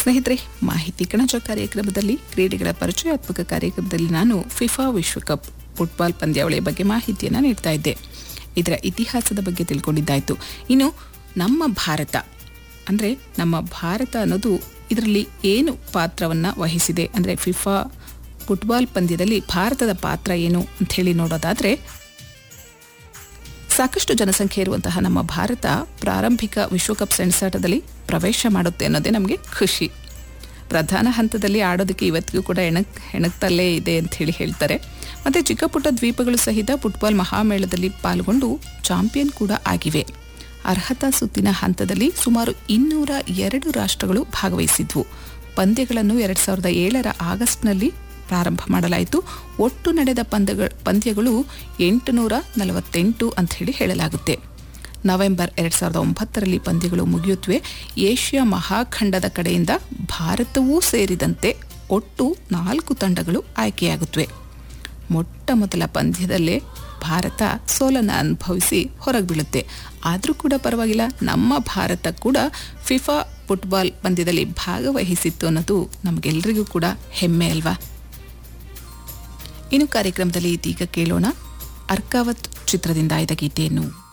ಸ್ನೇಹಿತರೆ ಮಾಹಿತಿ ಕಣಜ ಕಾರ್ಯಕ್ರಮದಲ್ಲಿ ಕ್ರೀಡೆಗಳ ಪರಿಚಯಾತ್ಮಕ ಕಾರ್ಯಕ್ರಮದಲ್ಲಿ ನಾನು ಫಿಫಾ ವಿಶ್ವಕಪ್ ಫುಟ್ಬಾಲ್ ಪಂದ್ಯಾವಳಿಯ ಬಗ್ಗೆ ಮಾಹಿತಿಯನ್ನು ನೀಡ್ತಾ ಇದ್ದೆ ಇದರ ಇತಿಹಾಸದ ಬಗ್ಗೆ ತಿಳ್ಕೊಂಡಿದ್ದಾಯಿತು ಇನ್ನು ನಮ್ಮ ಭಾರತ ಅಂದರೆ ನಮ್ಮ ಭಾರತ ಅನ್ನೋದು ಇದರಲ್ಲಿ ಏನು ಪಾತ್ರವನ್ನು ವಹಿಸಿದೆ ಅಂದರೆ ಫಿಫಾ ಫುಟ್ಬಾಲ್ ಪಂದ್ಯದಲ್ಲಿ ಭಾರತದ ಪಾತ್ರ ಏನು ಅಂಥೇಳಿ ನೋಡೋದಾದರೆ ಸಾಕಷ್ಟು ಜನಸಂಖ್ಯೆ ಇರುವಂತಹ ನಮ್ಮ ಭಾರತ ಪ್ರಾರಂಭಿಕ ವಿಶ್ವಕಪ್ ಸೆಣಸಾಟದಲ್ಲಿ ಪ್ರವೇಶ ಮಾಡುತ್ತೆ ಅನ್ನೋದೇ ನಮಗೆ ಖುಷಿ ಪ್ರಧಾನ ಹಂತದಲ್ಲಿ ಆಡೋದಕ್ಕೆ ಇವತ್ತಿಗೂ ಕೂಡ ಎಣಕ್ ಹೆಣಕ್ತಲ್ಲೇ ಇದೆ ಅಂತ ಹೇಳಿ ಹೇಳ್ತಾರೆ ಮತ್ತು ಚಿಕ್ಕ ಪುಟ್ಟ ದ್ವೀಪಗಳು ಸಹಿತ ಫುಟ್ಬಾಲ್ ಮಹಾಮೇಳದಲ್ಲಿ ಪಾಲ್ಗೊಂಡು ಚಾಂಪಿಯನ್ ಕೂಡ ಆಗಿವೆ ಅರ್ಹತಾ ಸುತ್ತಿನ ಹಂತದಲ್ಲಿ ಸುಮಾರು ಇನ್ನೂರ ಎರಡು ರಾಷ್ಟ್ರಗಳು ಭಾಗವಹಿಸಿದ್ವು ಪಂದ್ಯಗಳನ್ನು ಎರಡು ಸಾವಿರದ ಏಳರ ಆಗಸ್ಟ್ನಲ್ಲಿ ಪ್ರಾರಂಭ ಮಾಡಲಾಯಿತು ಒಟ್ಟು ನಡೆದ ಪಂದ್ಯಗಳ ಪಂದ್ಯಗಳು ಎಂಟುನೂರ ನಲವತ್ತೆಂಟು ಅಂತ ಹೇಳಿ ಹೇಳಲಾಗುತ್ತೆ ನವೆಂಬರ್ ಎರಡು ಸಾವಿರದ ಒಂಬತ್ತರಲ್ಲಿ ಪಂದ್ಯಗಳು ಮುಗಿಯುತ್ತವೆ ಏಷ್ಯಾ ಮಹಾಖಂಡದ ಕಡೆಯಿಂದ ಭಾರತವೂ ಸೇರಿದಂತೆ ಒಟ್ಟು ನಾಲ್ಕು ತಂಡಗಳು ಆಯ್ಕೆಯಾಗುತ್ತವೆ ಮೊಟ್ಟ ಮೊದಲ ಪಂದ್ಯದಲ್ಲೇ ಭಾರತ ಸೋಲನ್ನು ಅನುಭವಿಸಿ ಹೊರಗೆ ಬೀಳುತ್ತೆ ಆದರೂ ಕೂಡ ಪರವಾಗಿಲ್ಲ ನಮ್ಮ ಭಾರತ ಕೂಡ ಫಿಫಾ ಫುಟ್ಬಾಲ್ ಪಂದ್ಯದಲ್ಲಿ ಭಾಗವಹಿಸಿತ್ತು ಅನ್ನೋದು ನಮಗೆಲ್ಲರಿಗೂ ಕೂಡ ಹೆಮ್ಮೆ ಅಲ್ವಾ ಇನ್ನು ಕಾರ್ಯಕ್ರಮದಲ್ಲಿ ಇದೀಗ ಕೇಳೋಣ ಅರ್ಕಾವತ್ ಚಿತ್ರದಿಂದ ಆಯ್ದ ಗೀತೆಯನ್ನು